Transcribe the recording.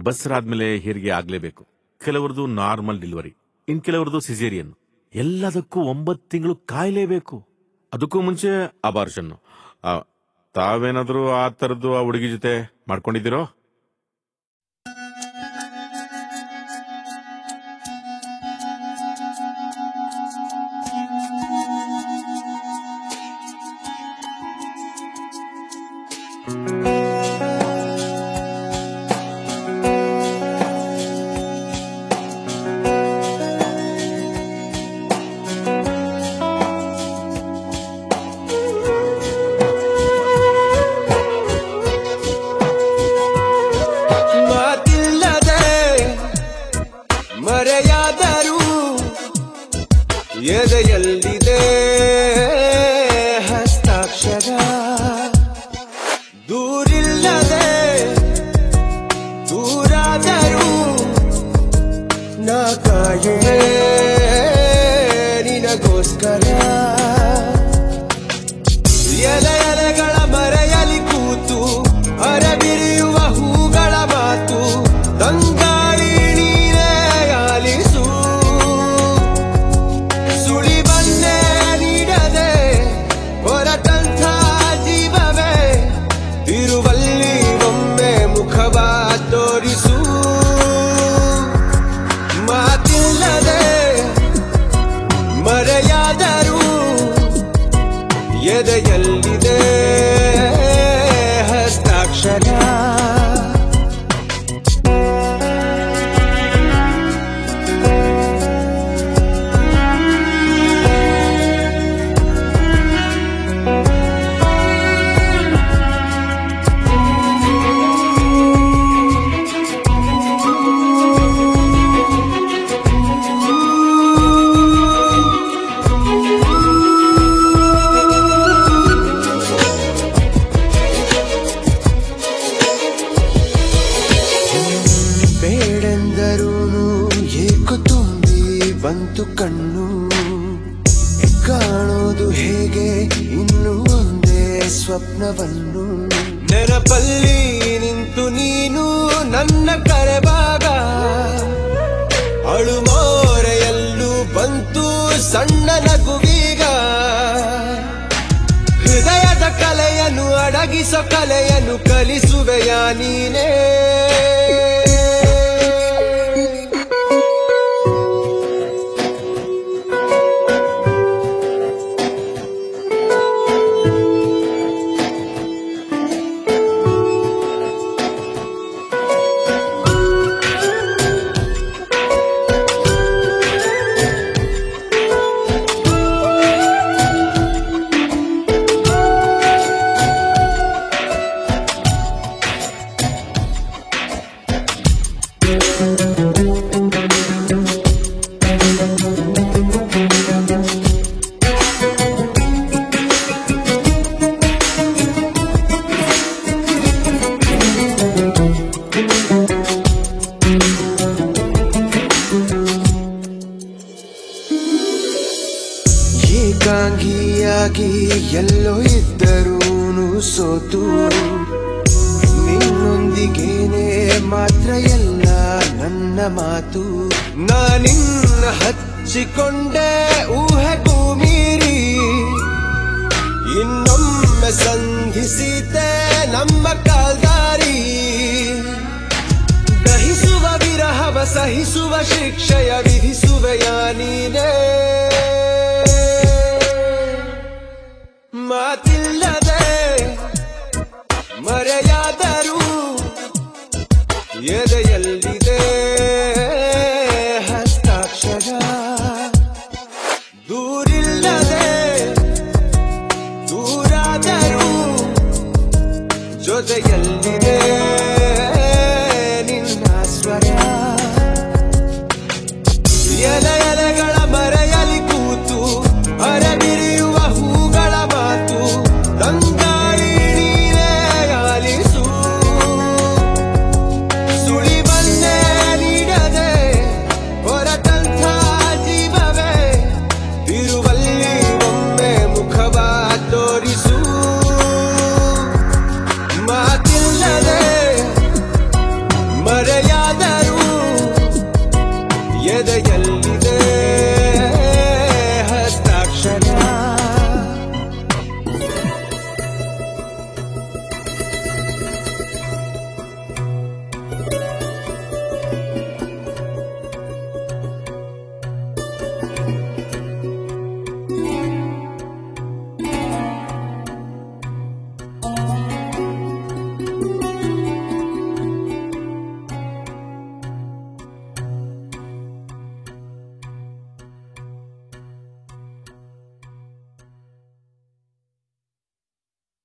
ಬಸ್ರಾದ್ಮೇಲೆ ಹೆರಿಗೆ ಆಗ್ಲೇಬೇಕು ಕೆಲವರದು ನಾರ್ಮಲ್ ಡೆಲಿವರಿ ಇನ್ ಕೆಲವರದು ಸಿಸೇರಿಯನ್ ಎಲ್ಲದಕ್ಕೂ ಒಂಬತ್ತು ತಿಂಗಳು ಕಾಯ್ಲೇಬೇಕು ಅದಕ್ಕೂ ಮುಂಚೆ ಅಬಾರ್ಷನ್ ತಾವೇನಾದ್ರೂ ಆ ತರದ್ದು ಆ ಹುಡುಗಿ ಜೊತೆ ಮಾಡ್ಕೊಂಡಿದ್ದೀರೋ ಮಾತಿಲ್ಲದೆ ಮರೆಯಾದರೂ ಎದೆಯಲ್ಲಿದೆ ಹಸ್ತಾಕ್ಷರ ದೂರಿಲ್ಲದೆ ದೂರಾದರೂ ನಾ ಕಾಯುವೆ ನಿನಗೋಸ್ಕರ ಎಲೆ ಎಲೆಗಳ ಮರೆಯಲಿ ಕೂತು ಹೊರಬಿರಿಯುವ ಹೂಗಳ ಮಾತು ತಂಗಾಳಿ ನೀನೇ ಆಲಿಸು ಸುಳಿವನ್ನೇ ನೀಡದೆ ಹೊರಟಂಥ ಜೀವವೇ ಇರುವಲ್ಲಿ ಒಮ್ಮೆ ಮುಖವ ತೋರಿಸು ಮಾತಿಲ್ಲದೆ ಮರೆಯಾದರೂ ಎದೆಯಲ್ಲಿದೆ ಹಸ್ತಾಕ್ಷರ ಬೇಡೆಂದರೂ ಏಕು ತುಂಬಿ ಬಂತು ಕಣ್ಣು ಕಾಣೋದು ಹೇಗೆ ಇನ್ನು ಒಂದೇ ಸ್ವಪ್ನವನ್ನು ನೆನಪಲ್ಲಿ ನಿಂತು ನೀನು ನನ್ನ ಕರೆವಾಗ ಅಳುಮೋರೆಯಲ್ಲೂ ಬಂತು ಸಣ್ಣ ನಗುವೀಗ ಹೃದಯದ ಕಲೆಯನ್ನು ಅಡಗಿಸೋ ಕಲೆಯನ್ನು ಕಲಿಸುವೆಯ ನೀನೇ ಏಕಾಂಗಿಯಾಗಿ ಎಲ್ಲೋ ಇದ್ದರೂ ಸೋತು ನಿನ್ನೊಂದಿಗೇನೆ ಮಾತ್ರ ಎಲ್ಲ ನನ್ನ ಮಾತು ನಾನಿನ್ನ ಹಚ್ಚಿಕೊಂಡೆ ಊಹೆಗೂ ಮೀರಿ ಇನ್ನೊಮ್ಮೆ ಸಂಧಿಸಿದೆ ನಮ್ಮ ಕಾಲ್ದಾರಿ ದಹಿಸುವ ವಿರಹವ ಸಹಿಸುವ ಶಿಕ್ಷೆಯ ವಿಧಿಸುವೆಯ ನೀನೇ ಮಾತಿಲ್ಲದೆ ಮರೆಯಾದರೂ ಎದೆಯಲ್ಲಿದೆ ಹಸ್ತಾಕ್ಷರ ದೂರಿಲ್ಲದೆ ದೂರಾದರೂ ಜೊತೆಯಲ್ಲಿದೆ ನಿನ್ನ ಸ್ವರ ಎಲೆ ಎಲೆಗಳ ಮರೆಯಲಿ ಕೂತು ಹೊರಬಿರಿಯುವ ಹೂಗಳ ಮಾತು ತಂಗಾಳಿ ನೀನೇ ಆಲಿಸು ಸುಳಿವನ್ನೇ ನೀಡದೆ ಹೊರಟಂಥ ಜೀವವೇ ಇರುವಲ್ಲಿ ಒಮ್ಮೆ ಮುಖವ ತೋರಿಸು ಮಾತಿಲ್ಲದೆ ಮರೆಯ